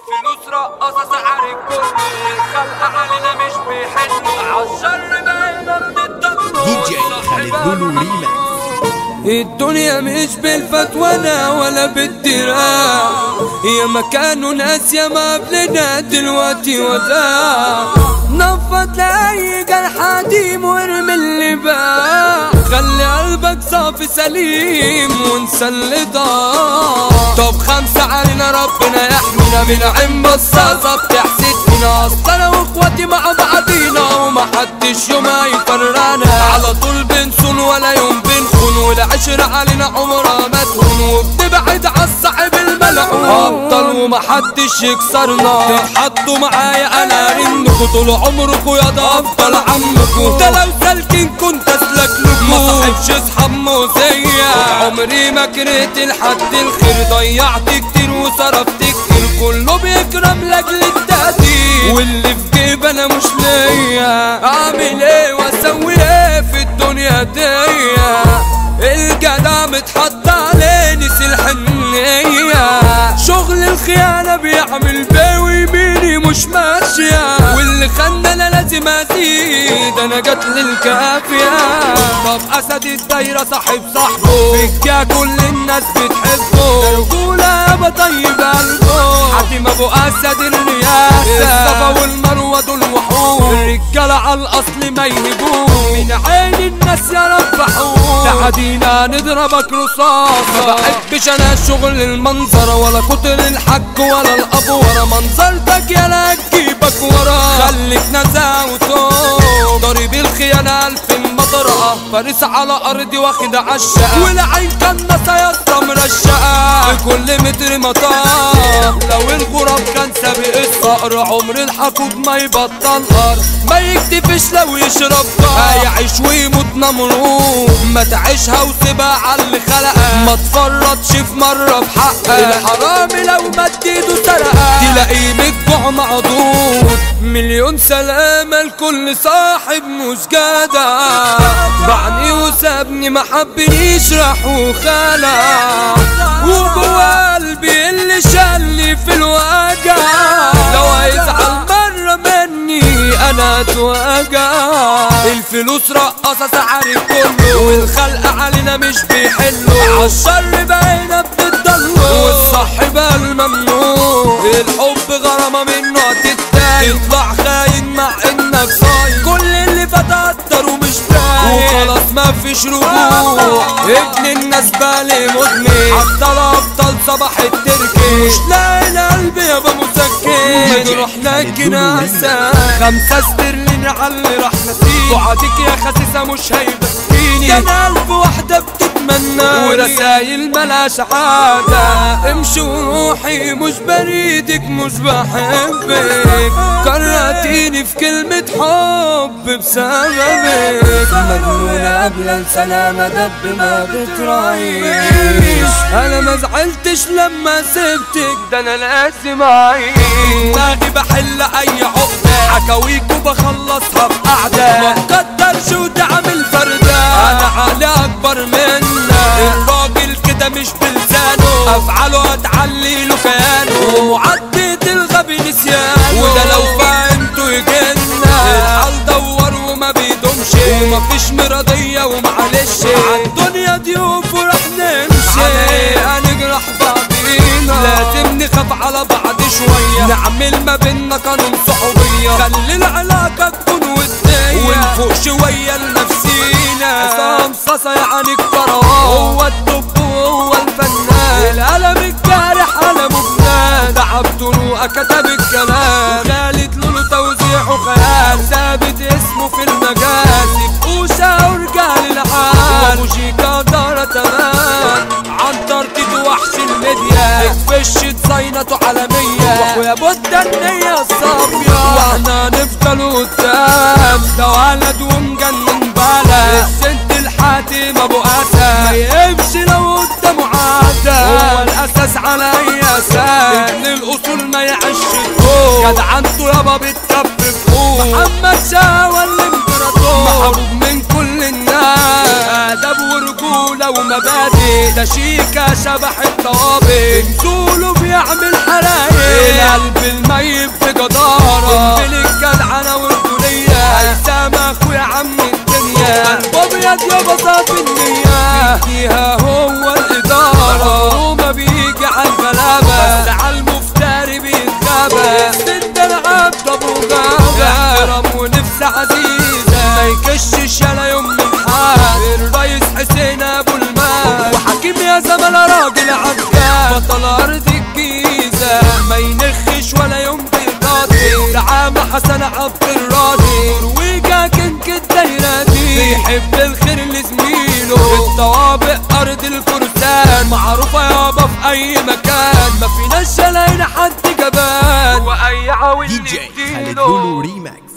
الفلوس رقصة سعر الكل الخلق علينا مش بيحلوا عالشر بقينا بنتطلع دي جي خالد لولو ريماكس الدنيا مش بالفتوانة ولا بالدراع هي مكان ناس يا ما قبلنا دلوقتي وزاع نفض لأي جرح قديم وارمي اللي باع خلي قلبك صافي سليم وانسى اللي ضاع طب خمسة علينا ربنا يحمينا من عين بصاصة بتحسد فينا اصل انا واخواتي مع بعضينا ومحدش يوم هيفرقنا على طول بنصون ولا يوم بنخون والعشرة علينا عمرها ما تهون وبنبعد عالصاحب الملعون ابطال ومحدش يكسرنا تتحطوا معايا انا رنكوا طول عمركوا يا ده افضل عمكوا ده لو سالكين كنت اسلك لكم ما صاحبش اصحاب موزية عمري ما كرهت لحد الخير ضيعت كتير وصرفت كتير كله بيكرم لاجل التقدير واللي في جيب انا مش ليا اعمل ايه واسوي ايه في الدنيا دي الجدع متحط عليه نسي الحنية شغل الخيانة بيعمل بيه ويميني مش ماشية واللي خلنا انا لازم ازيد انا جت للكافية طب اسد الدايرة صاحب صاحبه فيك كل الناس بتحبه ده رجولة يابا طيب قلبه حاتم ابو اسد الرياسة الصفا والمروة دول وحوش الرجالة على الاصل ما يهجوش من عين الناس يا رب حوش تعدينا نضربك رصاصة ما بحبش انا شغل المنظرة ولا كتر الحج ولا الافورة منظرتك يا لا تجيبك ورا خليك نزاع وتوب ضريب الخيانة الف مطرقة فارس على ارضي واخد عالشقة والعين كنسة يا اسطى مرشقة في كل متر مطار لو الغراب كان سابق الصقر عمر الحقود ما يبطل ارض ما يكتفش لو يشرب طار هيعيش ويموت نمرود ما تعيشها وسيبها على اللي خلقها ما تفرطش في مرة في حقها الحرامي لو مد ايده سرقها تلاقيه مدفوع معضود مليون سلامة لكل صاحب مش جدع بعني وسابني ما حبنيش راح وخلع وجوا قلبي اللي شالني في الوجع لو هيزعل مرة مني انا اتوجع الفلوس رقصة سعر الكل والخلق علينا مش بيحلوا عالشر بقينا بتضلوا والصح بقى الممنوع الحب غرامة منه هتتاي تطلع خاين مع انك صايم كل اللي فات قدر ومش باين وخلاص ما فيش رجوع ابن الناس بالي مدمن حتى الابطال صباح التركي مش لاقي القلب يابا مسكن مجروح لكن اسى خمسة استرلين على اللي راح نسيني وعدك يا خسيسة مش هيبكيني كان ألف واحدة بتتمنى ورسايل ملاش عادة امشي وروحي مش بريدك مش بحبك كرهتيني في كلمة حب بسببك مجنونة قبل السلامة دب ما بتراعيش انا ما زعلتش لما سبتك ده انا لازم اعيش دماغي بحل اي عقدة حكاويك وبخلصها بقعدة ما تقدرش وتعمل فردة انا عقلي اكبر منك الراجل كده مش بلسانه افعاله هتعلي له كيانه ومعدد الغبي نسيانه وده لو فهمته يجنة الحال دور وما بيدومش ومفيش مرضية ومعلش عالدنيا ضيوف وراح نمشي عليه هنجرح بعضينا لازم نخاف على بعض شوية نعمل ما بينا قانون صحوبية خلي العلاقة تكون ودية ونفوق شوية لنفسينا عصام صاصة يعني الكروان هو الدب وهو الفنان القلم الجارح قلمه بنان تعب طرقه كتب الكلام خالد لولو توزيعه خيال ثابت اسمه في المجال سيبقوشة ورجال العال وابو شيكا دارة تمام عن ترتيب وحش الميديا اكفش صينته عالمية واخويا بودة النية الصافية واحنا نفضل قدام ده ولد ومجنن بلد السنت الحاتم ابو اسد ما يمشي لو قدامه عادة هو الاساس على اي اساس ابن الاصول ما يعيش فوق جدعنته يابا بتكفي فوق محمد شاوى الامبراطور محبوب من كل الناس ادب ورجوله ومبادئ ده شيكا شبح الطوابق نزوله بيعمل حرايق القلب وشايب في جدارة قنبلة الجدعنة والدنيا هيثم اخويا عم الدنيا قلب ابيض يابا صافي النية فيها هو الادارة وما بيجي على الغلابة بس على المفتري بيتغابى الست العبد ابو غابة احترام ونفس عزيزة ما يكشش على يوم من حال الرئيس حسين ابو المال وحكيم يا زمن راجل عجال بطل ارض الجيزة ما ينخش ولا يوم بيقاضي دعامة حسن عبد الراضي ويجا كنك الدايرة دي بيحب الخير لزميله الطوابق ارض الفرسان معروفة يابا في اي مكان ما فيناش لاقينا حد جبان واي عاوز دي جي خالد نديله لولو ريماكس